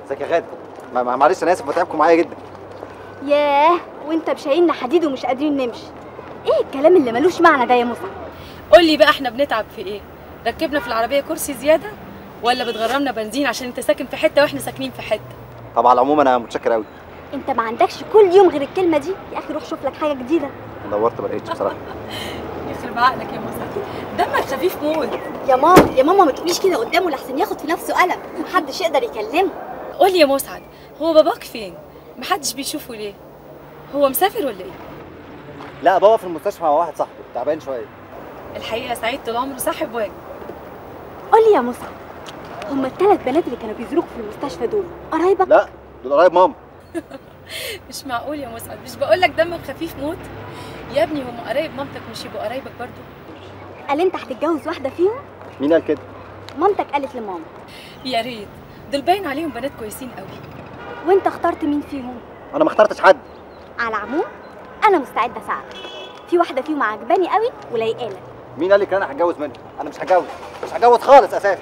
ازيك يا غاده ما- ما- معلش انا اسف بتعبكم معايا جدا ياه وانت بشايلنا حديد ومش قادرين نمشي ايه الكلام اللي ملوش معنى ده يا موسى قول لي بقى احنا بنتعب في ايه ركبنا في العربيه كرسي زياده ولا بتغرمنا بنزين عشان انت ساكن في حته واحنا ساكنين في حته طب على العموم انا متشكر قوي انت ما عندكش كل يوم غير الكلمه دي يا اخي روح شوف لك حاجه جديده دورت ما لقيتش بصراحه يخرب عقلك يا موسى دمك خفيف موت يا ماما يا ماما ما تقوليش كده قدامه لحسن ياخد في نفسه قلم محدش يقدر يكلمه قول لي يا مسعد هو باباك فين محدش بيشوفه ليه هو مسافر ولا ايه لا بابا في المستشفى مع واحد صاحبه تعبان شويه الحقيقه سعيد طول عمره صاحب واجب قول لي يا موسى هما الثلاث بنات اللي كانوا بيزوروك في المستشفى دول قرايبك لا دول قرايب ماما مش معقول يا مسعد مش بقول لك دمك خفيف موت يا ابني هم قرايب مامتك مش يبقوا قرايبك برضو قال انت هتتجوز واحده فيهم مين قال كده مامتك قالت لماما يا ريت دول باين عليهم بنات كويسين قوي وانت اخترت مين فيهم انا ما اخترتش حد على العموم انا مستعده اساعدك في واحده فيهم عجباني قوي ولايقالك مين قال لك انا هتجوز منها انا مش هتجوز مش هتجوز خالص اساسا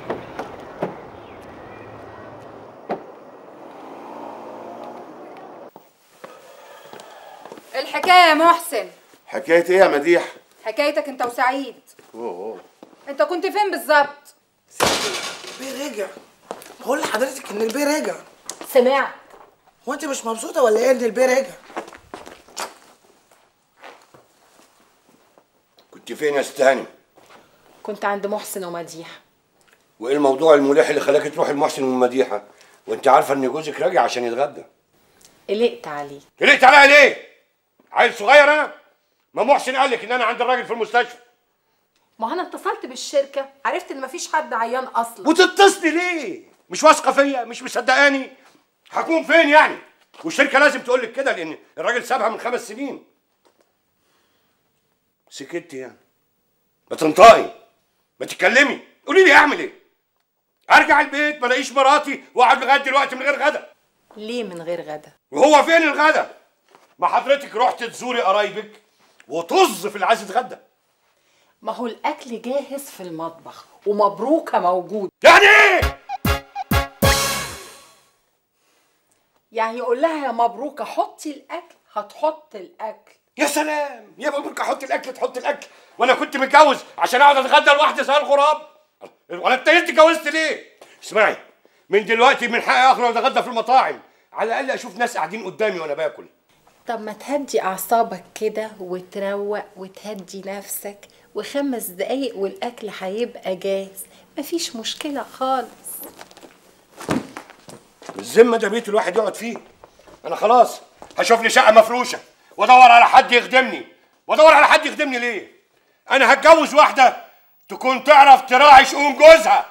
الحكايه يا محسن حكايه ايه يا مديح حكايتك انت وسعيد اوه انت كنت فين بالظبط البيه رجع بقول لحضرتك ان البيه رجع سمعت هو انت مش مبسوطه ولا ايه ان البيه رجع كنت فين يا استهاني كنت عند محسن ومديح وايه الموضوع الملح اللي خلاك تروح المحسن والمديحه وانت عارفه ان جوزك راجع عشان يتغدى قلقت عليه قلقت عليا ليه عيل صغير انا ما محسن قال لك ان انا عند الراجل في المستشفى ما انا اتصلت بالشركه عرفت ان مفيش حد عيان اصلا وتتصلي ليه مش واثقه فيا مش مصدقاني هكون فين يعني والشركه لازم تقول لك كده لان الراجل سابها من خمس سنين سكت يعني ما تنطقي ما تتكلمي قولي لي اعمل ايه ارجع البيت ما الاقيش مراتي واقعد لغايه دلوقتي من غير غدا ليه من غير غدا وهو فين الغدا ما حضرتك رحت تزوري قرايبك وطز في اللي عايز يتغدى ما هو الاكل جاهز في المطبخ ومبروكه موجود يعني ايه يعني يقول لها يا مبروكه حطي الاكل هتحط الاكل يا سلام يا مبروك احط الاكل تحط الاكل وانا كنت متجوز عشان اقعد اتغدى لوحدي زي الغراب ولا انت انت اتجوزت ليه اسمعي من دلوقتي من حقي اخرج اتغدى في المطاعم على الاقل اشوف ناس قاعدين قدامي وانا باكل طب ما تهدي اعصابك كده وتروق وتهدي نفسك وخمس دقايق والاكل هيبقى جاهز مفيش مشكله خالص الذمه ده بيت الواحد يقعد فيه انا خلاص هشوف لي شقه مفروشه وادور على حد يخدمني وادور على حد يخدمني ليه انا هتجوز واحده تكون تعرف تراعي شؤون جوزها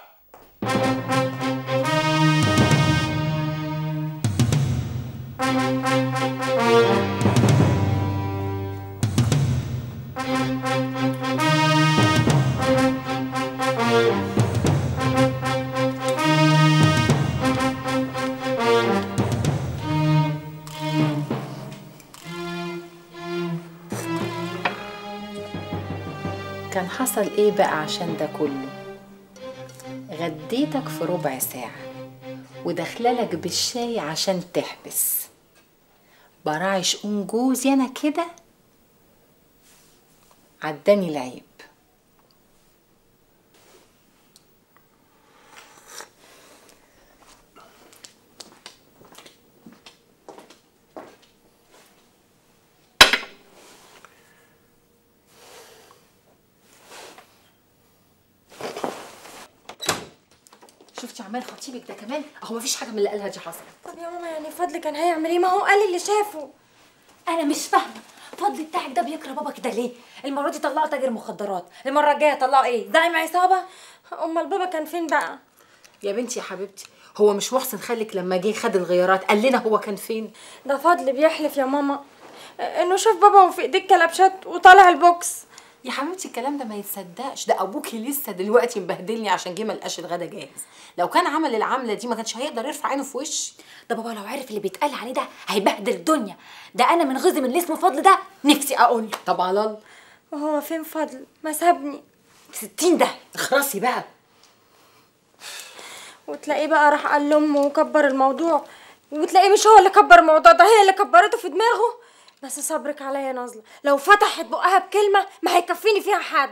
كان حصل ايه بقى عشان ده كله غديتك في ربع ساعة وداخلالك بالشاي عشان تحبس براعي شؤون جوزي انا كده عداني العيب شفتي عمال خطيبك ده كمان اهو مفيش حاجه من اللي قالها دي حصلت طب يا ماما يعني فضل كان هيعمل ايه ما هو قال اللي شافه انا مش فاهمه فضل بتاعك ده بيكره بابا كده ليه المره دي طلعه تاجر مخدرات المره الجايه طلعه ايه زعيم عصابه امال بابا كان فين بقى يا بنتي يا حبيبتي هو مش محسن خالك لما جه خد الغيارات قال لنا هو كان فين ده فضل بيحلف يا ماما انه شاف بابا وفي ايديه كلبشات وطالع البوكس يا حبيبتي الكلام ده ما يتصدقش ده ابوكي لسه دلوقتي مبهدلني عشان جه ملقاش الغدا جاهز لو كان عمل العمله دي ما كانش هيقدر يرفع عينه في وشي ده بابا لو عرف اللي بيتقال عليه ده هيبهدل الدنيا ده انا من غزي من اللي اسمه فضل ده نفسي اقول له طب على الله وهو فين فضل ما سابني ستين ده اخرسي بقى وتلاقيه بقى راح قال لامه وكبر الموضوع وتلاقيه مش هو اللي كبر الموضوع ده هي اللي كبرته في دماغه بس صبرك عليا يا نازله لو فتحت بقها بكلمه ما هيكفيني فيها حد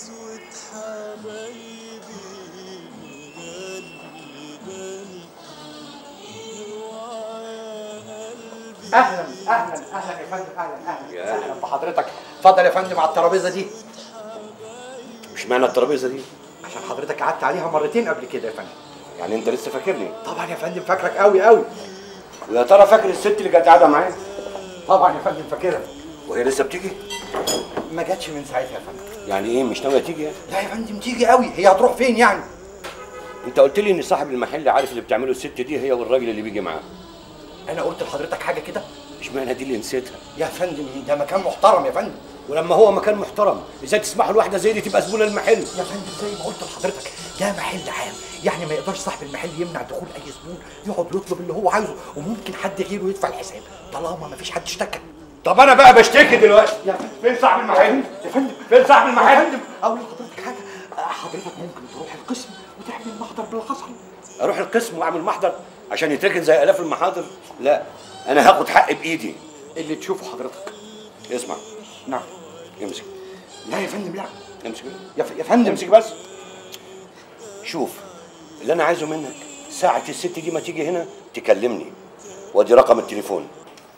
اهلا اهلا اهلا يا فندم اهلا اهلا اهلا بحضرتك اتفضل يا فندم على الترابيزه دي مش معنى الترابيزه دي عشان حضرتك قعدت عليها مرتين قبل كده يا فندم يعني انت لسه فاكرني طبعا يا فندم فاكرك قوي قوي يا ترى فاكر الست اللي كانت قاعده معايا طبعا يا فندم فاكرها وهي لسه بتيجي ما جاتش من ساعتها يا فندم يعني ايه مش ناويه تيجي يعني لا يا فندم تيجي قوي هي هتروح فين يعني انت قلت لي ان صاحب المحل عارف اللي بتعمله الست دي هي والراجل اللي بيجي معاها انا قلت لحضرتك حاجه كده اشمعنى دي اللي نسيتها يا فندم ده مكان محترم يا فندم ولما هو مكان محترم ازاي تسمحوا لواحده زي دي تبقى زبونه المحل يا فندم زي ما قلت لحضرتك ده محل عام يعني ما يقدرش صاحب المحل يمنع دخول اي زبون يقعد يطلب اللي هو عايزه وممكن حد غيره يدفع الحساب طالما ما فيش حد اشتكى طب انا بقى بشتكي دلوقتي يا فندم فين صاحب المحل يا فندم فين صاحب يا المحل فندم اقول لحضرتك حاجه حضرتك ممكن تروح القسم وتعمل محضر بالحصل اروح القسم واعمل محضر عشان يتركن زي الاف المحاضر لا انا هاخد حقي بايدي اللي تشوفه حضرتك اسمع نعم امسك لا يا فندم لا امسك يا, ف... يا فندم امسك بس شوف اللي انا عايزه منك ساعة الست دي ما تيجي هنا تكلمني وادي رقم التليفون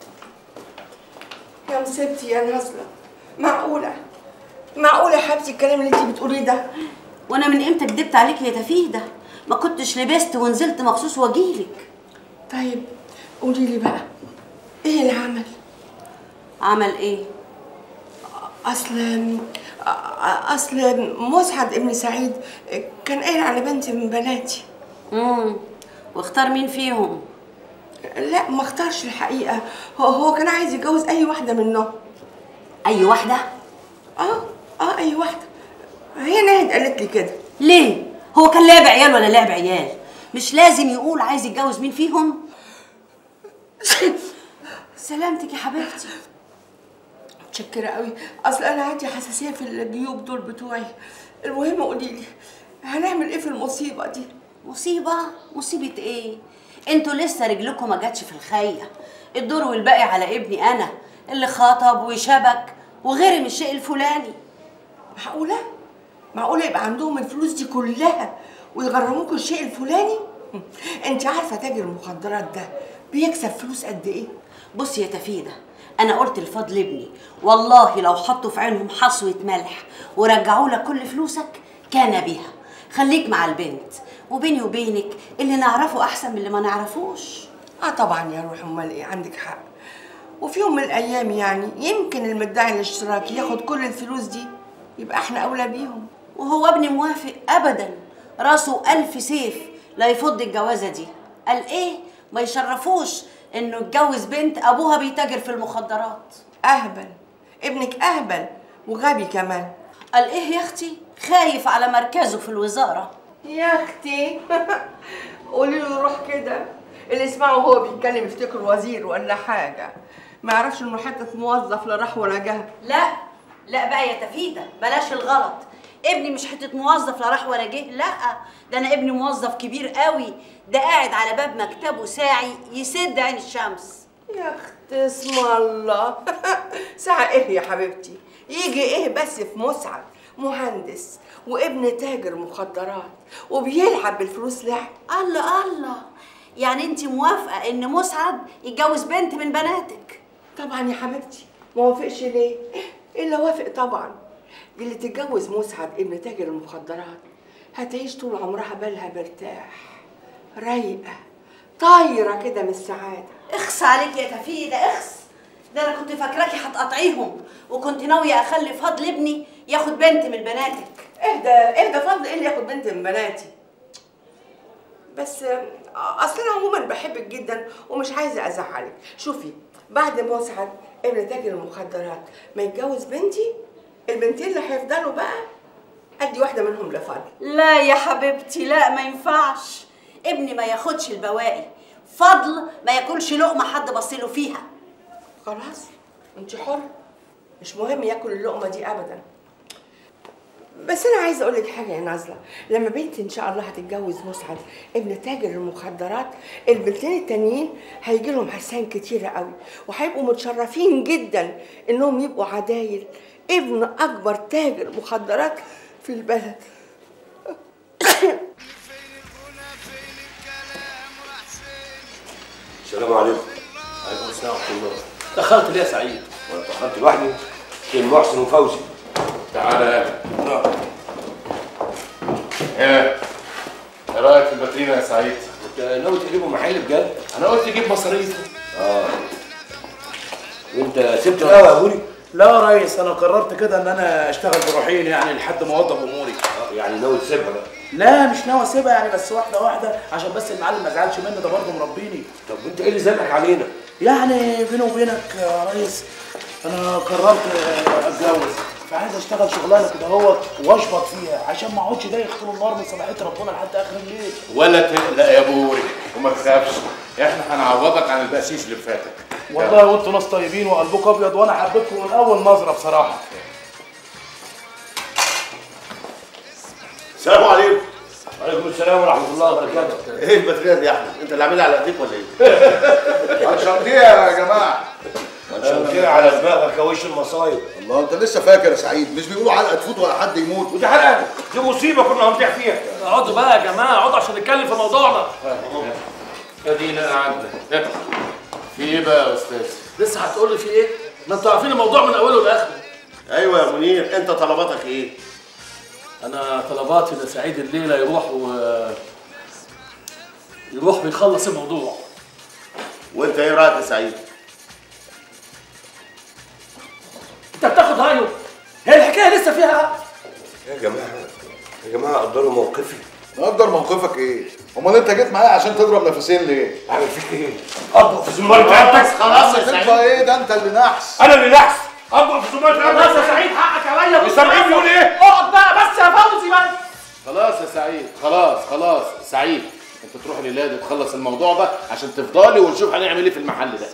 يا مصيبتي يا نازله معقوله معقوله يا حبيبتي الكلام اللي انت بتقوليه ده وانا من امتى كدبت عليك يا تفيده ما كنتش لبست ونزلت مخصوص واجيلك طيب قولي لي بقى ايه اللي عمل عمل ايه اصل اصل مسعد ابن سعيد كان قايل على بنت من بناتي امم واختار مين فيهم لا ما اختارش الحقيقه هو هو كان عايز يتجوز اي واحده منهم اي واحده اه اه اي واحده هي ناهد قالت لي كده ليه هو كان لعب عيال ولا لعب عيال مش لازم يقول عايز يتجوز مين فيهم سلامتك يا حبيبتي متشكرة قوي اصل انا عندي حساسية في الجيوب دول بتوعي المهم قولي لي هنعمل ايه في المصيبة دي مصيبة مصيبة ايه انتوا لسه رجلكم ما جاتش في الخية الدور والباقي على ابني انا اللي خطب وشبك وغيري من الشيء الفلاني معقولة معقولة يبقى عندهم الفلوس دي كلها ويغرموكوا الشيء الفلاني انت عارفة تاجر المخدرات ده بيكسب فلوس قد ايه بصي يا تفيدة أنا قلت لفضل ابني والله لو حطوا في عينهم حصوة ملح ورجعوا لك كل فلوسك كان بها خليك مع البنت وبيني وبينك اللي نعرفه أحسن من اللي ما نعرفوش اه طبعا يا روح امال ايه عندك حق وفي يوم من الايام يعني يمكن المدعي الاشتراكي ياخد كل الفلوس دي يبقى احنا اولى بيهم وهو ابني موافق أبدا راسه ألف سيف لا يفض الجوازة دي قال إيه ما يشرفوش إنه يتجوز بنت أبوها بيتاجر في المخدرات اهبل ابنك اهبل وغبي كمان قال إيه يا أختي خايف على مركزه في الوزارة يا اختي قولي له روح كده اللي يسمعه هو بيتكلم يفتكر وزير ولا حاجه ما يعرفش انه حته موظف لا راح ولا جه لا لا بقى يا تفيدة بلاش الغلط ابني مش حتة موظف لا راح ولا جه لا ده انا ابني موظف كبير قوي ده قاعد على باب مكتبه ساعي يسد عين الشمس يا اخت اسم الله ساعة ايه يا حبيبتي يجي ايه بس في مسعد مهندس وابن تاجر مخدرات وبيلعب بالفلوس لعب الله الله يعني انت موافقة ان مسعد يتجوز بنت من بناتك طبعا يا حبيبتي ما وافقش ليه الا وافق طبعا دي اللي تتجوز مسعد ابن تاجر المخدرات هتعيش طول عمرها بالها مرتاح رايقه طايره كده من السعاده اخس عليك يا تفيدة اخس ده انا كنت فاكراكي هتقطعيهم وكنت ناوية اخلي فضل ابني ياخد بنت من بناتك اهدى اهدى فضل ايه اللي ياخد بنت من بناتي بس آه، اصل انا عموما بحبك جدا ومش عايزه ازعلك شوفي بعد مسعد ابن تاجر المخدرات ما يتجوز بنتي البنتين اللي هيفضلوا بقى ادي واحده منهم لفضل لا يا حبيبتي لا ما ينفعش ابني ما ياخدش البواقي فضل ما ياكلش لقمة حد بصيله فيها خلاص انت حر مش مهم ياكل اللقمه دي ابدا بس انا عايزه اقول لك حاجه يا نازله لما بنتي ان شاء الله هتتجوز مسعد ابن تاجر المخدرات البنتين التانيين هيجي لهم حسان كتيره قوي وهيبقوا متشرفين جدا انهم يبقوا عدايل ابن اكبر تاجر مخدرات في البلد السلام عليكم عليكم السلام ورحمه الله دخلت ليه يا سعيد وانا دخلت لوحدي كان محسن وفوزي تعالى ايه ايه رايك في الباترينا يا سعيد انت ناوي تجيبوا محل بجد؟ انا قلت اجيب مصاريف اه وانت سبت القهوه يا ابوني؟ لا يا ريس انا قررت كده ان انا اشتغل بروحين يعني لحد ما اوضب اموري آه، يعني ناوي تسيبها بقى لا مش ناوي اسيبها يعني بس واحده واحده عشان بس المعلم ما يزعلش مني ده برضه مربيني طب وانت ايه اللي زنقك علينا؟ يعني بيني وبينك يا ريس انا قررت آه، اتجوز فعايز اشتغل شغلانه كده اهوت واشبط فيها عشان ما اقعدش دايخ طول النهار من صباحيه ربنا لحد اخر الليل ولا تقلق يا بوري وما تخافش احنا هنعوضك عن البقشيش اللي فاتك والله وانتوا ناس طيبين وقلبك ابيض وانا حبيتكم من اول نظره بصراحه السلام عليكم وعليكم السلام ورحمه الله وبركاته ايه الباترينا دي يا احمد انت اللي عاملها على ايديك ولا ايه عشان دي يا جماعه عشان كده على دماغك يا وش المصايب الله انت لسه فاكر يا سعيد مش بيقولوا علقه تفوت ولا حد يموت ودي حلقه دي مصيبه كنا هنضيع فيها اقعدوا بقى يا جماعه اقعدوا عشان نتكلم في موضوعنا ادينا قعدنا في ايه بقى يا استاذ لسه هتقول لي في ايه ما انتوا عارفين الموضوع من اوله لاخره ايوه يا منير انت طلباتك ايه انا طلباتي ان سعيد الليله يروح و يروح ويخلص الموضوع وانت ايه رايك يا سعيد انت بتاخد رايه هي الحكايه لسه فيها يا جماعه يا جماعه قدروا موقفي نقدر موقفك ايه امال انت جيت معايا عشان تضرب نفسين ليه عامل فيك ايه اطبق في زمار رقبتك خلاص يا انت سعيد ايه ده انت اللي نحس انا اللي نحس اطبق في زمار خلاص يا رقبتك سعيد حقك عليا مش سامعين بيقول ايه اقعد بقى بس يا فوزي بقى خلاص يا سعيد خلاص خلاص سعيد انت تروح للادي تخلص الموضوع ده عشان تفضلي ونشوف هنعمل ايه في المحل ده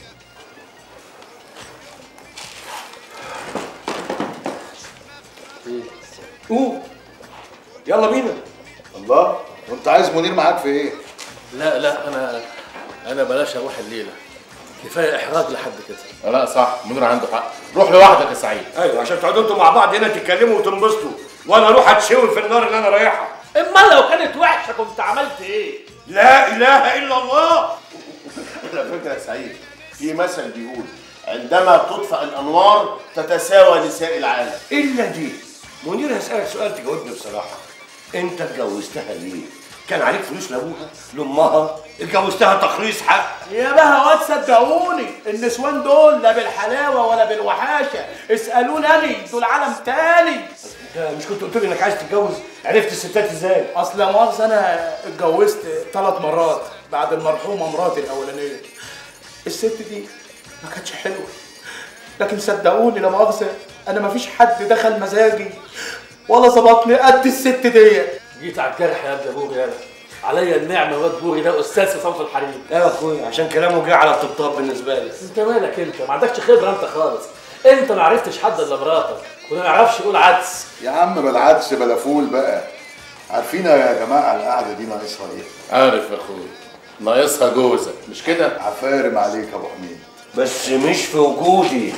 قوم يلا بينا الله وانت عايز منير معاك في ايه لا لا انا انا بلاش اروح الليله كفايه احراج لحد كده لا صح منير عنده حق روح لوحدك يا سعيد ايوه عشان تقعدوا انتوا مع بعض هنا تتكلموا وتنبسطوا وانا اروح اتشوي في النار اللي انا رايحها اما لو كانت وحشه كنت عملت ايه لا اله الا الله على فكره يا سعيد في مثل بيقول عندما تطفأ الانوار تتساوى نساء العالم الا دي منير هسألك سؤال تجاوبني بصراحه انت اتجوزتها ليه؟ كان عليك فلوس لابوها؟ لامها؟ اتجوزتها تخليص حق؟ يا بهوات صدقوني النسوان دول لا بالحلاوه ولا بالوحاشه اسالوني انا دول عالم تاني انت مش كنت قلت لي انك عايز تتجوز؟ عرفت الستات ازاي؟ اصل لا مؤاخذه انا اتجوزت ثلاث مرات بعد المرحومه مراتي الاولانيه الست دي ما كانتش حلوه لكن صدقوني لا مؤاخذه انا ما فيش حد دخل مزاجي ولا ظبطني قد الست ديت جيت على الجرح يا ابن بوري انا عليا النعمه واد بوري ده استاذ في صنف الحريم يا اخويا عشان كلامه جه على الطبطاب بالنسبه لي انت مالك انت ما عندكش خبره انت خالص انت ما عرفتش حد الا مراتك وما يعرفش يقول عدس يا عم بلا عدس بلا فول بقى عارفين يا جماعه القعده دي ناقصها ايه عارف يا اخويا ناقصها جوزك مش كده عفارم عليك يا ابو حميد بس مش في وجودي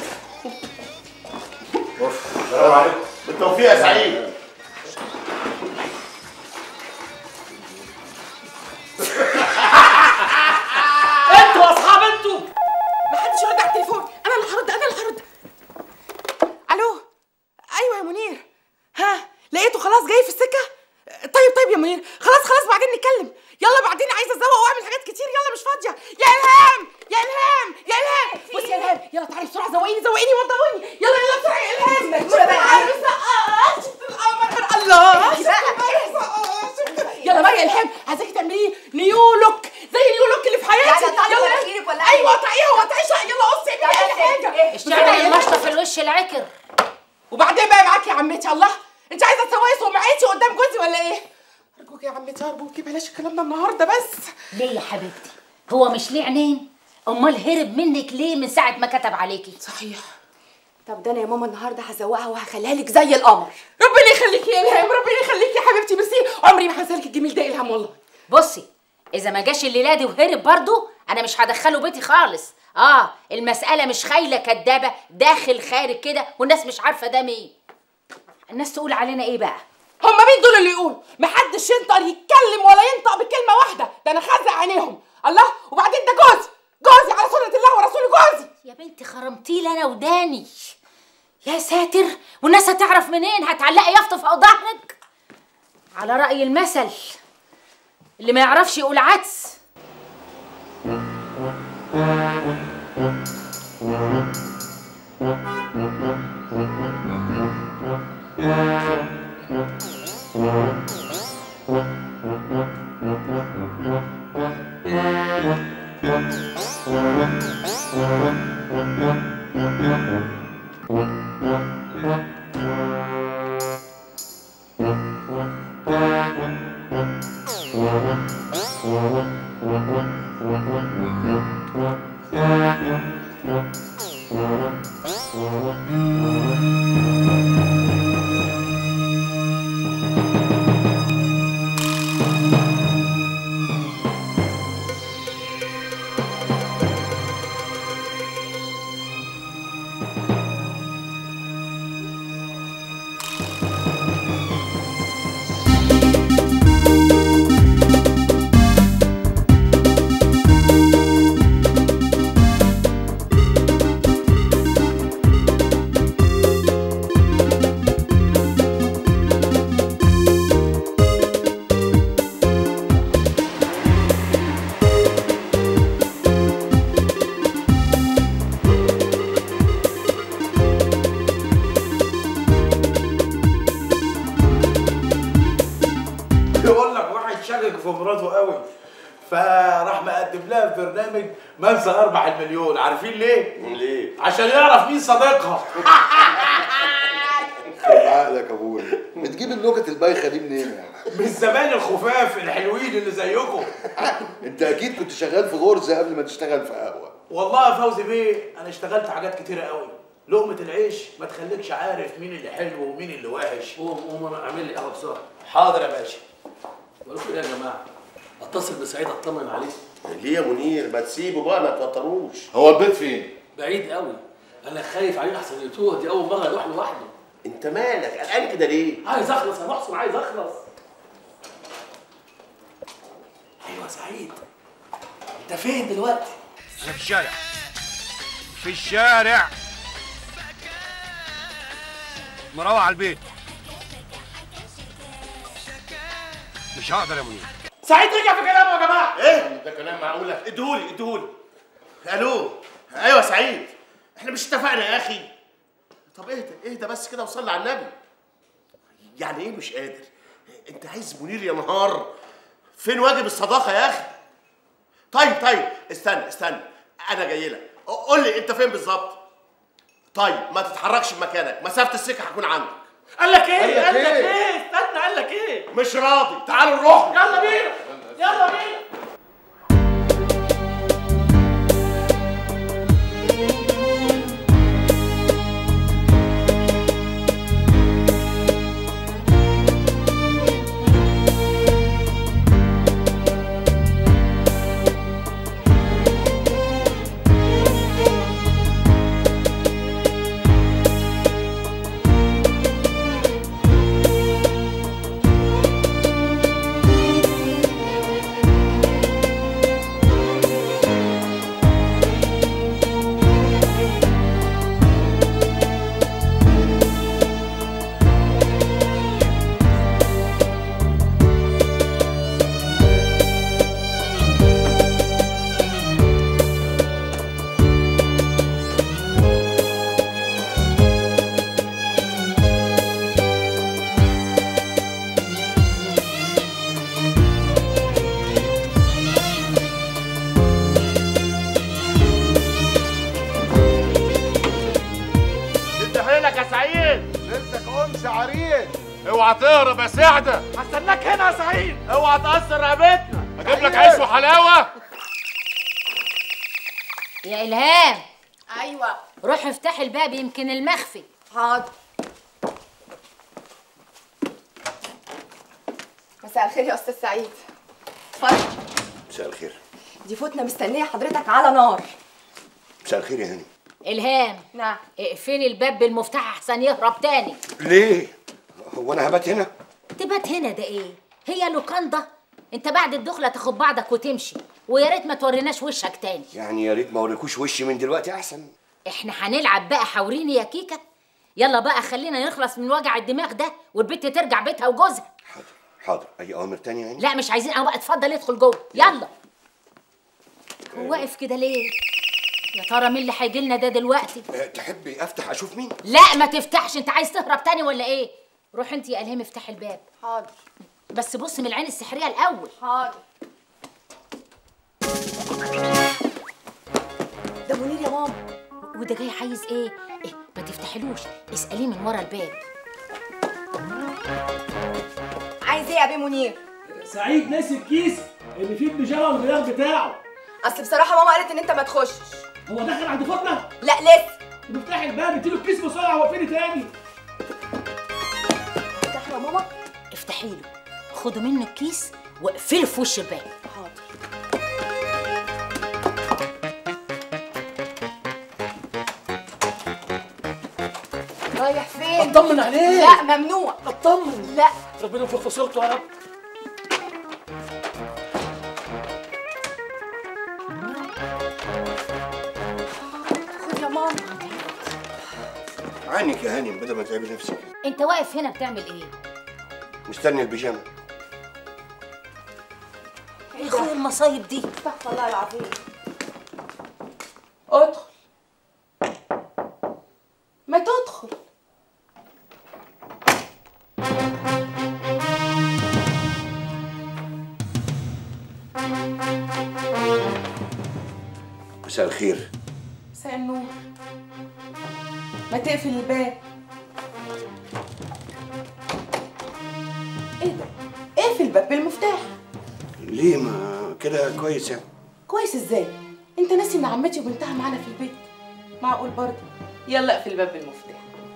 السلام عليكم بالتوفيق يا سعيد انتوا اصحاب انتوا ما حدش يرد على التليفون انا اللي هرد انا اللي هرد الو ايوه يا منير ها لقيته خلاص جاي في السكه طيب طيب يا منير خلاص خلاص بعدين نتكلم يلا بعدين عايزه ازوق واعمل حاجات كتير يلا مش فاضيه يا الهام يا الهام يا الهام بصي يا الهام يلا تعالي بسرعه زوقيني زوقيني وضويني يلا يلا بسرعه يا الهام مجنونه بقى شفت القمر الله يلا بقى يا الهام عايزاكي تعملي نيو لوك زي النيو لوك اللي في حياتي يعني أقطعي يلا مناخيرك ولا ايوه إيه؟ قطعيها وقطعيها يلا قصي اعملي اي حاجه اشتغل المشطه في الوش العكر وبعدين بقى معاكي يا عمتي الله انت عايزه تسوي سمعتي قدام جوزي ولا ايه ارجوك يا عمتي ارجوكي بلاش الكلام ده النهارده بس ليه يا حبيبتي هو مش ليه عينين امال هرب منك ليه من ساعه ما كتب عليكي صحيح طب ده انا يا ماما النهارده هزوقها وهخليها لك زي القمر ربنا يخليكي يا الهام ربنا يخليكي يا حبيبتي ميرسي عمري ما هنسالك الجميل ده الهام والله بصي اذا ما جاش الليله دي وهرب برضو انا مش هدخله بيتي خالص اه المساله مش خايله كدابه داخل خارج كده والناس مش عارفه ده مين الناس تقول علينا ايه بقى هما مين دول اللي يقولوا محدش ينطق يتكلم ولا ينطق بكلمه واحده ده انا خازق عينيهم الله وبعدين ده جوزي جوزي على سنه الله ورسوله جوزي يا بنتي خرمتي لي انا وداني يا ساتر والناس هتعرف منين هتعلقي يافطه فوق ظهرك على راي المثل اللي ما يعرفش يقول عدس يقول لك واحد شاكك في مراته قوي فراح مقدم لها في برنامج من سيربح المليون عارفين ليه؟ ليه؟ عشان يعرف مين صديقها عقلك يا ابوي بتجيب النكت البايخه دي منين يعني؟ من زمان الخفاف الحلوين اللي زيكم انت اكيد كنت شغال في غرزه قبل ما تشتغل في قهوه والله يا فوزي بيه انا اشتغلت حاجات كتيره قوي لقمه العيش ما تخليكش عارف مين اللي حلو ومين اللي وحش قوم قوم اعمل لي قهوه بسرعه حاضر يا باشا بقول لكم ايه يا جماعه اتصل بسعيد اطمن عليه ليه يا منير ما تسيبه بقى ما توتروش هو البيت فين؟ بعيد قوي انا خايف عليه احسن يتوه دي اول مره يروح لوحده انت مالك قلقان كده ليه؟ عايز اخلص يا محسن عايز اخلص ايوه سعيد انت فين دلوقتي؟ انا في الشارع في الشارع مروح على البيت مش هقدر يا منير سعيد رجع في كلامه يا جماعه ايه؟ ده كلام معقوله؟ اديهولي اديهولي الو ايوه سعيد احنا مش اتفقنا يا اخي طب اهدى اهدى بس كده وصلي على النبي يعني ايه مش قادر انت عايز منير يا نهار فين واجب الصداقه يا اخي طيب طيب استنى استنى انا جاي لك قول لي انت فين بالظبط طيب ما تتحركش من مكانك مسافه السكه هكون عندك قال لك ايه؟ قال لك قال لك إيه؟ ايه؟ استنى قال لك ايه؟ مش راضي تعالوا نروح يلا بينا يلا بينا انت حيلك يا سعيد لسه انس عريس اوعى تهرب يا سعده هستناك هنا يا سعيد اوعى تاثر رقبتنا اجيب لك عيش وحلاوه يا الهام ايوه روح افتح الباب يمكن المخفي حاضر مساء الخير يا استاذ سعيد اتفضل مساء الخير دي فتنه مستنيه حضرتك على نار مساء الخير يا هاني الهام نعم اقفلي الباب بالمفتاح احسن يهرب تاني ليه هو انا هبات هنا تبات هنا ده ايه هي لوكاندا انت بعد الدخله تاخد بعضك وتمشي ويا ريت ما توريناش وشك تاني يعني يا ريت ما اوريكوش وشي من دلوقتي احسن احنا هنلعب بقى حوريني يا كيكه يلا بقى خلينا نخلص من وجع الدماغ ده والبنت ترجع بيتها وجوزها حاضر اي اوامر تانية يعني لا مش عايزين اهو بقى اتفضل ادخل جوه يلا هو واقف كده ليه يا ترى مين اللي هيجي لنا ده دلوقتي أه، تحبي افتح اشوف مين لا ما تفتحش انت عايز تهرب تاني ولا ايه روح انت يا الهام افتح الباب حاضر بس بص من العين السحريه الاول حاضر ده منير يا ماما وده جاي عايز ايه ايه ما تفتحلوش اساليه من ورا الباب عايز ايه يا بيه منير سعيد ناسي الكيس اللي فيه البيجامه والغيار بتاعه اصل بصراحه ماما قالت ان انت ما تخشش هو دخل عند فاطمه لا لسه مفتاح الباب اديله الكيس بسرعه وقفلي تاني افتح يا ماما افتحي له خدوا منه الكيس واقفله في وش الباب حاضر رايح فين اطمن عليه لا ممنوع اطمن لا ربنا ينفخ في صورته يا رب خد يا ماما عنك يا هاني بدل ما تعبي نفسك انت واقف هنا بتعمل ايه مستني البيجامه يا اخويا المصايب دي استغفر الله العظيم ادخل ما تدخل مساء الخير مساء النور ما تقفل الباب ايه ده اقفل الباب بالمفتاح ليه ما كده كويس يعني كويس ازاي انت ناسي ان عمتي وبنتها معانا في البيت معقول برضه يلا اقفل الباب بالمفتاح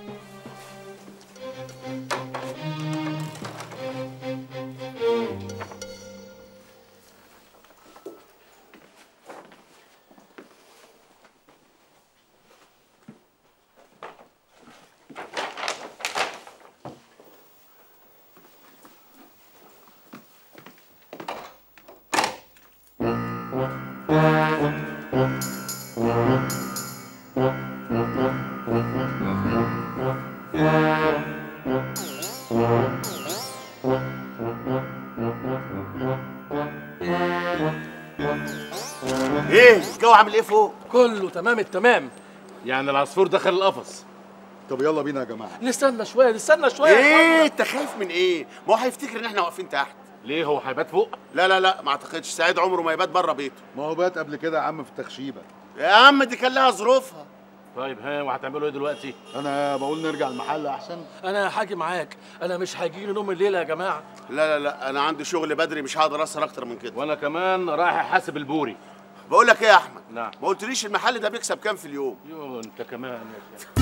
ايه الجو عامل ايه فوق كله تمام التمام يعني العصفور دخل القفص طب يلا بينا يا جماعه نستنى شويه نستنى شويه يا ايه اخوانا. انت خايف من ايه ما هو هيفتكر ان احنا واقفين تحت ليه هو هيبات فوق لا لا لا ما اعتقدش سعيد عمره ما يبات بره بيته ما هو بات قبل كده يا عم في التخشيبه يا عم دي كان لها ظروفها طيب ها وهتعملوا ايه دلوقتي انا بقول نرجع المحل احسن انا هاجي معاك انا مش هيجي لي نوم الليله يا جماعه لا لا لا انا عندي شغل بدري مش هقدر اسهر اكتر من كده وانا كمان رايح احاسب البوري بقول لك ايه يا احمد نعم ما قلتليش المحل ده بيكسب كام في اليوم يو انت كمان يا شيخ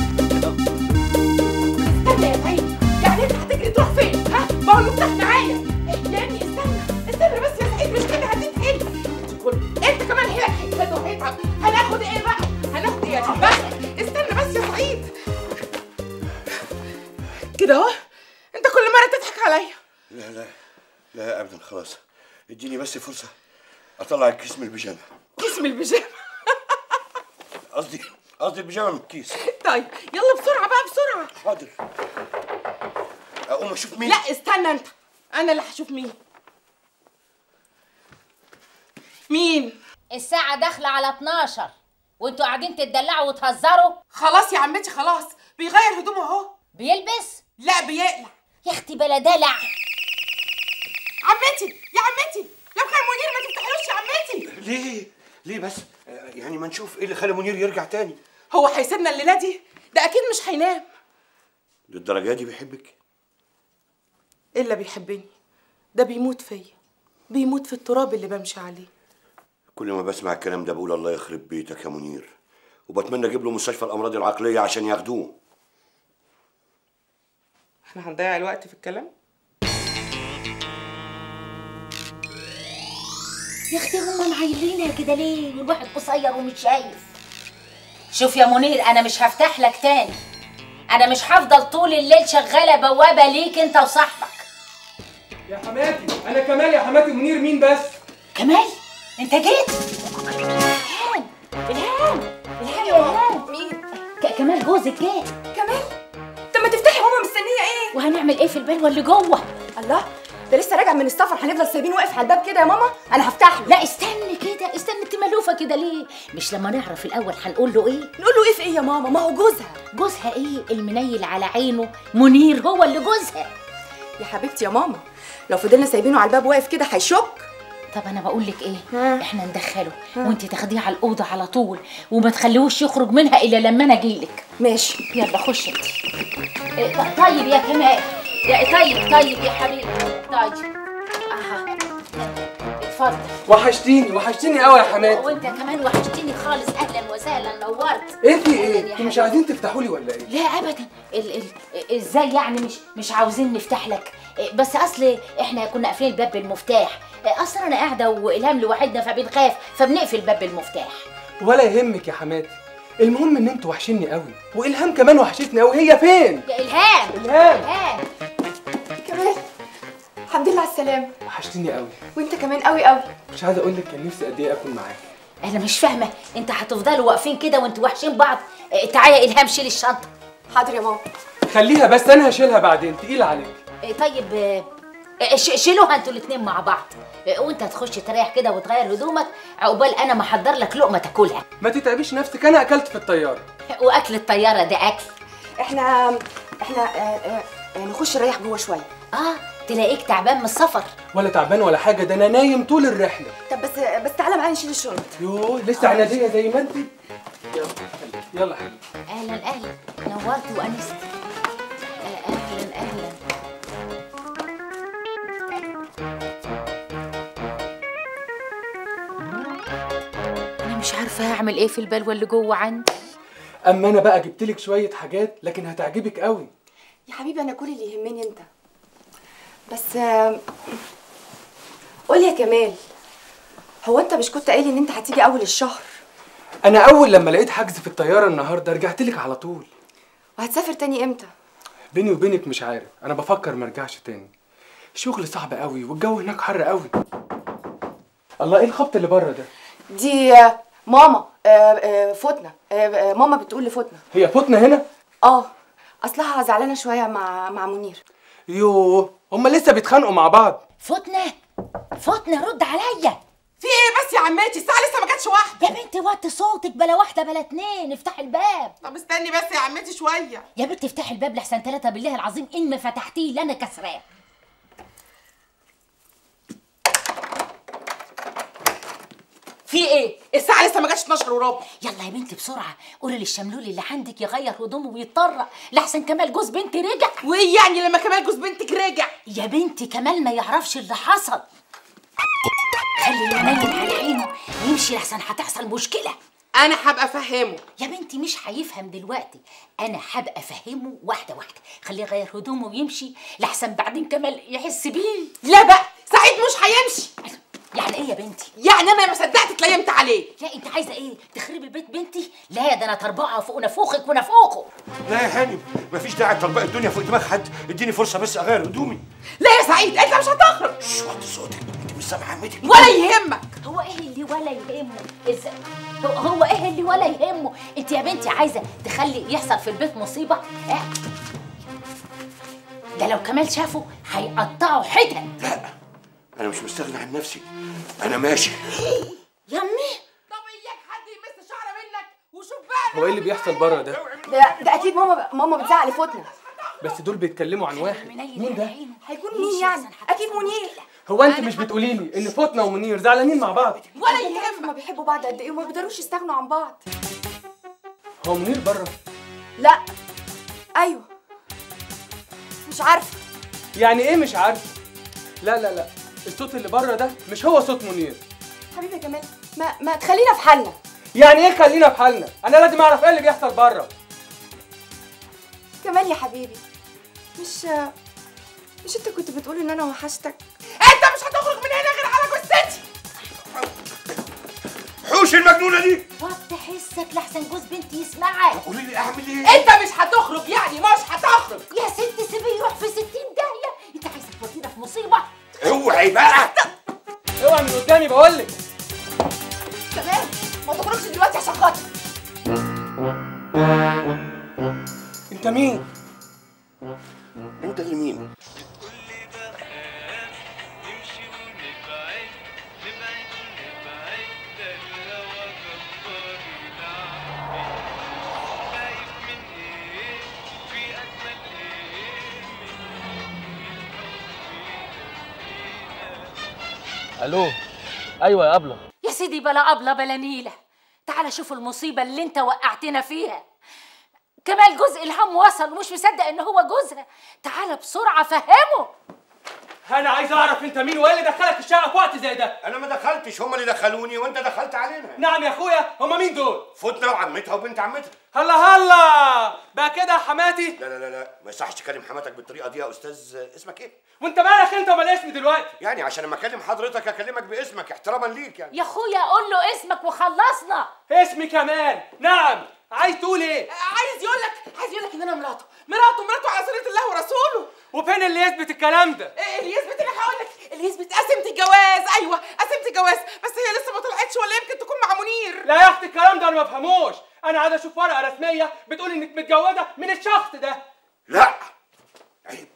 استنى يا سعيد يعني انت هتجري تروح فين ها ما هو المفتاح معايا يا ابني استنى استنى بس يا سعيد مش كده هتتقل انت كمان هيك هيتهد وهيتعب هناخد ايه بقى هناخد ايه يا سعيد بس استنى بس يا سعيد كده اهو انت كل مره تضحك عليا لا لا لا ابدا خلاص اديني بس فرصه اطلع الكيس من البيجامه كيس من البيجامه قصدي قصدي البيجامه من الكيس طيب يلا بسرعه بقى بسرعه حاضر اقوم اشوف مين لا استنى انت انا اللي هشوف مين مين الساعه داخله على 12 وانتوا قاعدين تتدلعوا وتهزروا خلاص يا عمتي خلاص بيغير هدومه اهو بيلبس لا بيقلع يا اختي بلا دلع عمتي يا عمتي لو كان منير ما تفتحلوش يا عمتي ليه ليه بس آه، يعني ما نشوف ايه اللي خلى منير يرجع تاني هو هيسيبنا الليله دي ده اكيد مش هينام للدرجه دي بيحبك الا بيحبني ده بيموت فيا بيموت في التراب اللي بمشي عليه كل ما بسمع الكلام ده بقول الله يخرب بيتك يا منير وبتمنى اجيب له مستشفى الامراض العقليه عشان ياخدوه احنا هنضيع الوقت في الكلام يا اختي هم معيلينها كده ليه والواحد قصير ومش شايف شوف يا منير انا مش هفتح لك تاني انا مش هفضل طول الليل شغاله بوابه ليك انت وصاحبك يا حماتي انا كمال يا حماتي منير مين بس كمال انت جيت الهام الهام الهام يا الهام مين ك- كمال جوزك جه كمال طب ما تفتحي ماما مستنيه ايه وهنعمل ايه في البلوه اللي جوه الله ده لسه راجع من السفر هنفضل سايبينه واقف على الباب كده يا ماما انا هفتح له لا استني كده استني انت ملوفه كده ليه مش لما نعرف الاول هنقول له ايه نقول له ايه في ايه يا ماما ما هو جوزها جوزها ايه المنيل على عينه منير هو اللي جوزها يا حبيبتي يا ماما لو فضلنا سايبينه على الباب واقف كده هيشك طب انا بقول لك ايه احنا ندخله وانت تاخديه على الاوضه على طول وما تخليهوش يخرج منها الا لما انا اجيلك ماشي يلا خش انت إيه، ط- طيب يا كمال يا طيب طيب يا حبيبي طيب اها اتفضل وحشتيني وحشتيني قوي يا حماتي وانت كمان وحشتني خالص اهلا وسهلا نورت ايه في أهلاً ايه يا انتوا مش عايزين تفتحوا لي ولا ايه لا ابدا ال ال ازاي يعني مش مش عاوزين نفتح لك إيه، بس اصل احنا كنا قافلين الباب بالمفتاح إيه، اصل انا قاعده والهام لوحدنا فبنخاف فبنقفل الباب بالمفتاح ولا يهمك يا حماتي المهم ان انتوا وحشيني قوي والهام كمان وحشتني قوي هي فين يا الهام الهام الهام كمال الحمد لله على السلامه وحشتني قوي وانت كمان قوي قوي مش عايز اقول لك كان نفسي قد ايه اكون معاك انا مش فاهمه انت هتفضلوا واقفين كده وانتوا وحشين بعض إيه، تعالى يا الهام شيل الشنطه حاضر يا ماما خليها بس انا هشيلها بعدين تقيل عليك إيه، طيب آه، آه، ش- شيلوها انتوا الاتنين مع بعض إيه، وانت هتخش تريح كده وتغير هدومك عقبال انا ما احضر لك لقمه تاكلها ما تتعبيش نفسك انا اكلت في الطياره واكل الطياره ده اكل احنا احنا آه آه آه نخش نريح جوه شويه اه تلاقيك تعبان من السفر ولا تعبان ولا حاجه ده انا نايم طول الرحله طب بس بس تعالى معايا نشيل الشنط يوه لسه عناديه زي ما انت يلا يلا حبيبي اهلا اهلا نورت وانست آه، اهلا اهلا انا مش عارفه هعمل ايه في البلوه اللي جوه عندي اما انا بقى جبت لك شويه حاجات لكن هتعجبك قوي يا حبيبي انا كل اللي يهمني انت بس آه، قولي يا كمال هو انت مش كنت قايل ان انت هتيجي اول الشهر انا اول لما لقيت حجز في الطياره النهارده رجعت لك على طول وهتسافر تاني امتى بيني وبينك مش عارف انا بفكر ما ارجعش تاني شغل صعب قوي والجو هناك حر قوي الله ايه الخبط اللي بره ده دي آه، ماما آه، آه، فتنة آه، آه، ماما بتقول لفتنة هي فتنه هنا اه اصلها زعلانه شويه مع مع منير يوه هما لسه بيتخانقوا مع بعض فتنه فتنه رد عليا في ايه بس يا عماتي الساعه لسه ما جاتش واحده يا بنتي وطي صوتك بلا واحده بلا اتنين افتحي الباب طب استني بس يا عماتي شويه يا بنتي افتحي الباب لحسن ثلاثة بالله العظيم ان ما فتحتيه لا انا كسراه في ايه الساعه لسه ما جاتش 12 وربع يلا يا بنتي بسرعه قولي للشملول اللي عندك يغير هدومه ويتطرق لحسن كمال جوز بنتي رجع وايه يعني لما كمال جوز بنتك رجع يا بنتي كمال ما يعرفش اللي حصل خلي المنيل على عينه يمشي لحسن هتحصل مشكله انا هبقى افهمه يا بنتي مش هيفهم دلوقتي انا هبقى افهمه واحده واحده خليه يغير هدومه ويمشي لحسن بعدين كمال يحس بيه لا بقى سعيد مش هيمشي يعني ايه يا بنتي يعني انا ما صدقت اتليمت عليه لا انت عايزه ايه تخربي بيت بنتي لا ده انا طربقها فوق نافوخك ونافوخه لا يا هانم مفيش داعي تطبق الدنيا فوق دماغ حد اديني فرصه بس اغير هدومي لا يا سعيد انت مش هتخرج شش وطي صوتك انت مش سامعه عمتك ولا يهمك هو ايه اللي ولا يهمه ازاي هو, هو ايه اللي ولا يهمه انت يا بنتي عايزه تخلي يحصل في البيت مصيبه آه. ده لو كمال شافه هيقطعوا حتت انا مش مستغني عن نفسي انا ماشي يا امي طب اياك حد يمس شعره منك وشوف بقى هو ايه اللي بيحصل بره ده ده ده اكيد ماما ماما بتزعق لفتنة بس دول بيتكلموا عن واحد مين ده هيكون مين يعني اكيد منير هو انت مش بتقولي لي ان فتنه ومنير زعلانين مع بعض ولا يهمك هما بيحبوا بعض قد ايه وما بيقدروش يستغنوا عن بعض هو منير بره لا ايوه مش عارفه يعني ايه مش عارف لا لا لا الصوت اللي بره ده مش هو صوت منير حبيبي يا كمال ما ما تخلينا في حالنا يعني ايه خلينا في حالنا انا لازم اعرف ايه اللي بيحصل بره كمال يا حبيبي مش مش انت كنت بتقول ان انا وحشتك انت مش هتخرج من هنا غير على جثتي حوش المجنونه دي وطي حسك لحسن جوز بنتي يسمعك قولي لي اعمل ايه انت مش هتخرج يعني مش هتخرج يا ست سيبيه يروح في ستين داهية انت عايزة تودينا في مصيبة اوعي بقى اوعى من قدامي بقول لك تمام ما تخرجش دلوقتي عشان خاطر انت مين انت اللي مين الو ايوه يا ابله يا سيدي بلا أبلة بلا نيلة تعال شوف المصيبة اللي انت وقعتنا فيها كمال جزء الهم وصل ومش مصدق ان هو جوزها تعال بسرعة فهمه انا عايز اعرف انت مين وايه اللي دخلك الشقه في وقت زي ده انا ما دخلتش هم اللي دخلوني وانت دخلت علينا نعم يا اخويا هما مين دول فتنه وعمتها وبنت عمتها هلا هلا بقى كده يا حماتي لا لا لا لا ما يصحش تكلم حماتك بالطريقه دي يا استاذ اسمك ايه وانت مالك انت ومال اسمي دلوقتي يعني عشان لما اكلم حضرتك اكلمك باسمك احتراما ليك يعني يا اخويا قول له اسمك وخلصنا اسمي كمال نعم عايز تقول ايه عايز يقول لك عايز يقول لك ان انا مراته مراته مراته على سيره الله ورسوله وفين اللي يثبت الكلام ده ايه اللي يثبت اللي هقول لك اللي يثبت قسمت الجواز ايوه قسمت الجواز بس هي لسه ما طلعتش ولا يمكن تكون مع منير لا يا اختي الكلام ده انا ما بفهموش انا عايز اشوف ورقه رسميه بتقول انك متجوزه من الشخص ده لا عيب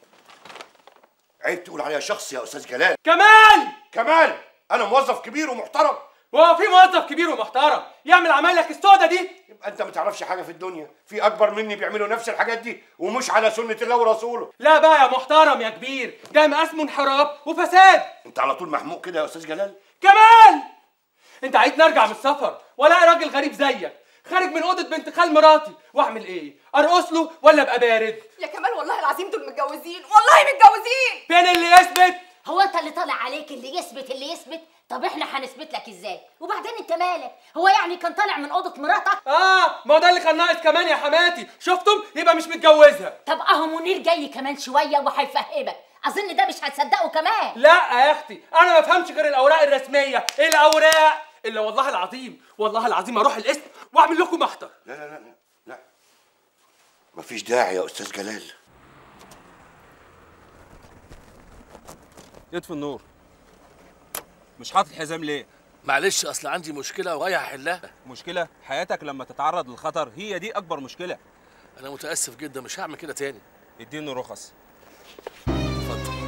عيب تقول عليها شخص يا استاذ جلال كمال كمال انا موظف كبير ومحترم وهو في موظف كبير ومحترم يعمل عمايلك السودا دي يبقى انت ما تعرفش حاجه في الدنيا في اكبر مني بيعملوا نفس الحاجات دي ومش على سنه الله ورسوله لا بقى يا محترم يا كبير ده مقاسم انحراف وفساد انت على طول محموق كده يا استاذ جلال كمال انت عايز نرجع من السفر ولا راجل غريب زيك خارج من اوضه بنت خال مراتي واعمل ايه ارقص له ولا ابقى بارد يا كمال والله العظيم دول متجوزين والله متجوزين فين اللي يثبت هو انت اللي طالع عليك اللي يثبت اللي يثبت طب احنا هنثبت لك ازاي وبعدين انت مالك هو يعني كان طالع من اوضه مراتك اه ما هو ده اللي كان ناقص كمان يا حماتي شفتم يبقى مش متجوزها طب اهو منير جاي كمان شويه وهيفهمك اظن ده مش هتصدقه كمان لا يا اختي انا ما بفهمش غير الاوراق الرسميه الاوراق الا والله العظيم والله العظيم اروح القسم واعمل لكم محضر لا لا لا لا مفيش داعي يا استاذ جلال يطفي النور مش حاطط حزام ليه معلش اصل عندي مشكله ورايح احلها مشكله حياتك لما تتعرض للخطر هي دي اكبر مشكله انا متاسف جدا مش هعمل كده تاني اديني رخص اتفضل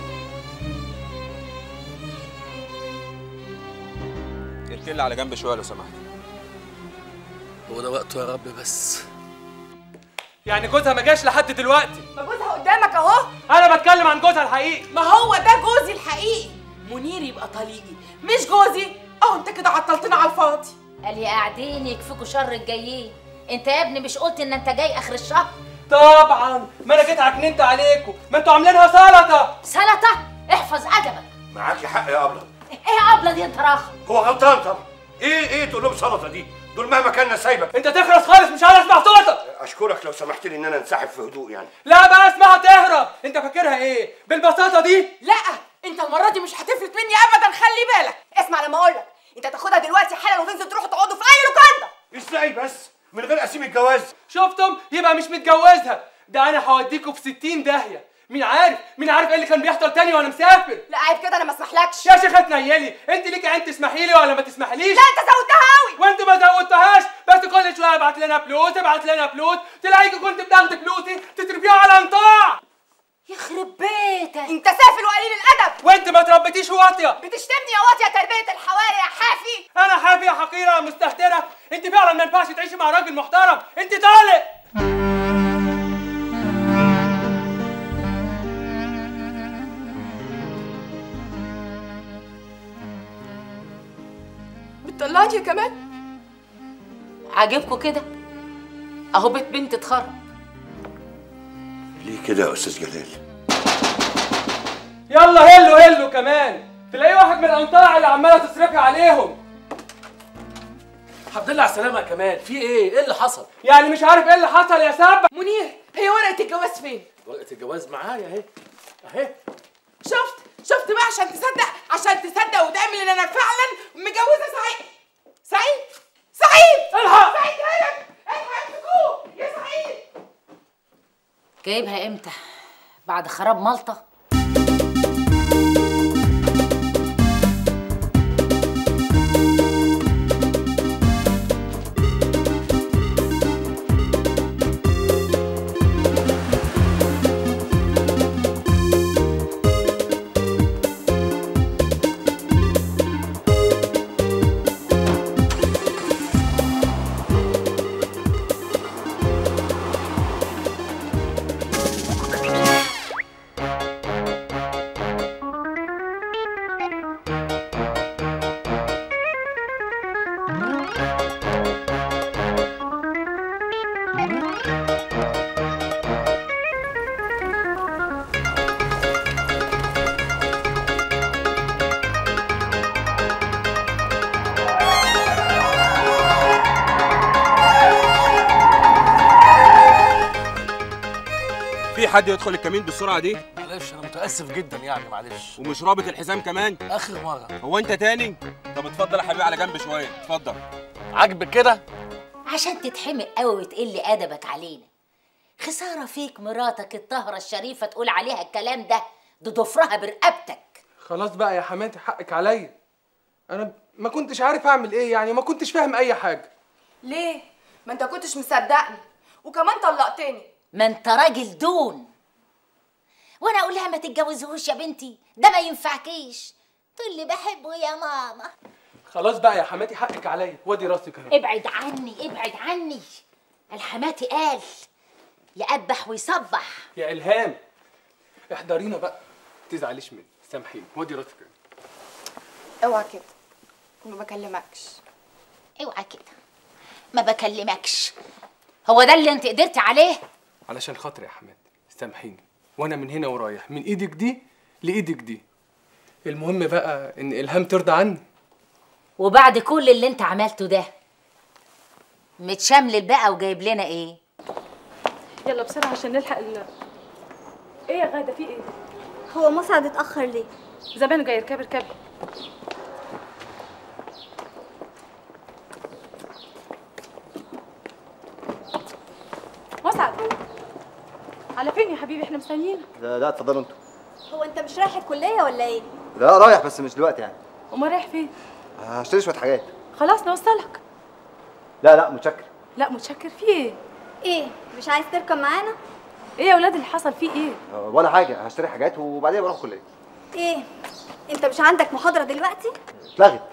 اركن لي على جنب شويه لو سمحت هو ده وقته يا رب بس يعني جوزها ما جاش لحد دلوقتي ما جوزها قدامك اهو انا بتكلم عن جوزها الحقيقي ما هو ده جوزي الحقيقي منير يبقى طليقي مش جوزي اهو انت كده عطلتنا على الفاضي قال يا قاعدين يكفيكوا شر الجايين انت يا ابني مش قلت ان انت جاي اخر الشهر طبعا ما انا جيت عكننت عليكم ما انتوا عاملينها سلطه سلطه احفظ ادبك معاكي حق يا ابله ايه يا ابله دي انت راخر هو غلطان طبعا ايه ايه تقول لهم سلطه دي دول مهما كان سايبك انت تخرس خالص مش عايز اسمع صوتك اشكرك لو سمحت لي ان انا انسحب في هدوء يعني لا بقى اسمها تهرب انت فاكرها ايه بالبساطه دي لا انت المره دي مش هتفلت مني ابدا خلي بالك اسمع لما اقول لك انت تاخدها دلوقتي حالا وتنزل تروحوا تقعدوا في اي لوكاندا ازاي بس من غير قسيم الجواز شفتم يبقى مش متجوزها ده انا هوديكوا في 60 داهيه مين عارف مين عارف ايه اللي كان بيحصل تاني وانا مسافر لا عيب كده انا ما اسمحلكش يا شيخه تنيلي انت ليكي عين تسمحي لي ولا ما تسمحليش لا انت زودتها قوي وانت ما زودتهاش بس كل شويه ابعت لنا فلوس ابعت لنا فلوس تلاقيكي كنت بتاخدي فلوسي تصرفيها على انطاع يخرب بيتك انت سافل وقليل الادب وانت ما تربيتيش واطيه بتشتمني يا واطيه تربيه الحواري يا حافي انا حافي يا حقيره يا مستهتره انت فعلا ما ينفعش تعيشي مع راجل محترم انت طالق بتطلعني يا كمان عاجبكوا كده اهو بيت بنت اتخرب ليه كده يا استاذ جلال يلا هلو هلو كمان تلاقيه واحد من الانطاع اللي عماله تصرفي عليهم الحمد لله على السلامه يا كمال في ايه ايه اللي حصل يعني مش عارف ايه اللي حصل يا سبع منير هي ورقه الجواز فين ورقه الجواز معايا اهي اهي شفت شفت بقى عشان تصدق عشان تصدق وتعمل ان انا فعلا مجوزه سعيد سعيد سعيد الحق سعيد هرب الحق امسكوه يا سعيد جايبها امتى بعد خراب مالطه في حد يدخل الكمين بالسرعه دي معلش انا متاسف جدا يعني معلش ومش رابط الحزام كمان اخر مره هو انت تاني طب اتفضل يا حبيبي على جنب شويه اتفضل عاجبك كده عشان تتحمق قوي وتقل ادبك علينا خساره فيك مراتك الطاهره الشريفه تقول عليها الكلام ده ده ضفرها برقبتك خلاص بقى يا حماتي حقك عليا انا ما كنتش عارف اعمل ايه يعني ما كنتش فاهم اي حاجه ليه ما انت كنتش مصدقني وكمان طلقتني ما انت راجل دون وانا اقول لها ما تتجوزهوش يا بنتي ده ما ينفعكيش تقول لي بحبه يا ماما خلاص بقى يا حماتي حقك عليا وادي راسك اهي ابعد عني ابعد عني الحماتي قال يقبح ويصبح يا الهام احضرينا بقى تزعليش مني سامحيني وادي راسك اهي اوعى كده ما بكلمكش اوعى كده ما بكلمكش هو ده اللي انت قدرتي عليه علشان خاطري يا حماتي سامحيني وانا من هنا ورايح من ايدك دي لايدك دي المهم بقى ان الهام ترضى عني وبعد كل اللي انت عملته ده متشملل بقى وجايب لنا ايه يلا بسرعه عشان نلحق ال ايه يا غاده في ايه هو مسعد اتاخر ليه زمان جاي اركب اركب مسعد على فين يا حبيبي احنا مستنيينك لا لا اتفضلوا انتوا هو انت مش رايح الكليه ولا ايه لا رايح بس مش دلوقتي يعني امال رايح فين هشتري شويه حاجات خلاص نوصلك لا لا متشكر لا متشكر في ايه ايه مش عايز تركب معانا ايه يا ولاد اللي حصل فيه ايه أه، ولا حاجه هشتري حاجات وبعدين بروح الكليه ايه انت مش عندك محاضره دلوقتي اتلغت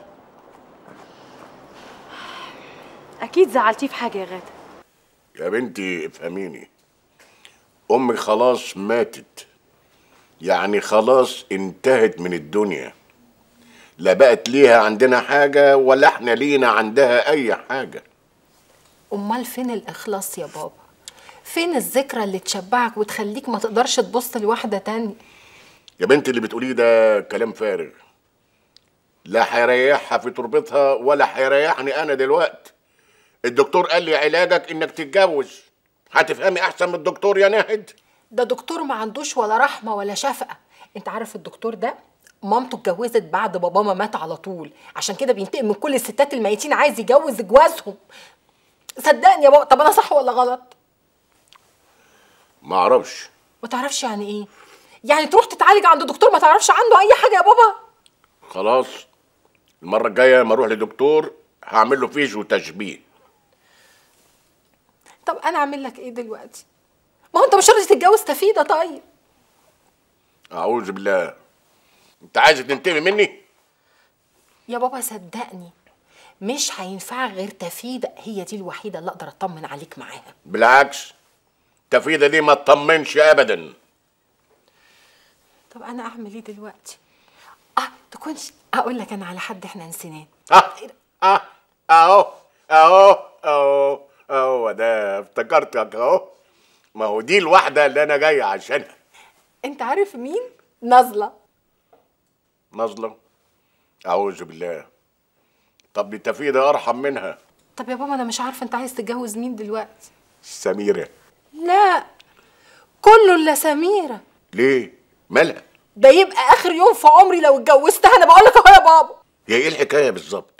اكيد زعلتيه في حاجه يا غاده يا بنتي افهميني امي خلاص ماتت يعني خلاص انتهت من الدنيا لا بقت ليها عندنا حاجة ولا احنا لينا عندها اي حاجة امال فين الاخلاص يا بابا فين الذكرى اللي تشبعك وتخليك ما تقدرش تبص لواحده تانية يا بنتي اللي بتقوليه ده كلام فارغ لا هيريحها في تربتها ولا هيريحني انا دلوقتي الدكتور قال لي علاجك انك تتجوز هتفهمي احسن من الدكتور يا ناهد ده دكتور ما عندوش ولا رحمه ولا شفقه انت عارف الدكتور ده مامته اتجوزت بعد بابا ما مات على طول عشان كده بينتقم من كل الستات الميتين عايز يجوز جوازهم صدقني يا بابا طب انا صح ولا غلط ما اعرفش ما تعرفش يعني ايه يعني تروح تتعالج عند دكتور ما تعرفش عنده اي حاجه يا بابا خلاص المرة الجاية لما اروح لدكتور هعمل له فيش وتشبيه طب انا اعمل لك ايه دلوقتي ما هو انت مش راضي تتجوز تفيده طيب اعوذ بالله انت عايز تنتمي مني يا بابا صدقني مش هينفعك غير تفيده هي دي الوحيده اللي اقدر اطمن عليك معاها بالعكس تفيدة دي ما تطمنش ابدا طب انا اعمل ايه دلوقتي اه تكونش اقول لك انا على حد احنا نسيناه اه اه اهو اهو اهو اهو ده افتكرتك اهو ما هو دي الواحدة اللي انا جاي عشانها انت عارف مين نازله نظلة اعوذ بالله طب دي تفيدة ارحم منها طب يا بابا انا مش عارفه انت عايز تتجوز مين دلوقتي سميره لا كله الا سميره ليه مالها ده يبقى اخر يوم في عمري لو اتجوزتها انا بقول لك اهو يا بابا هي ايه الحكايه بالظبط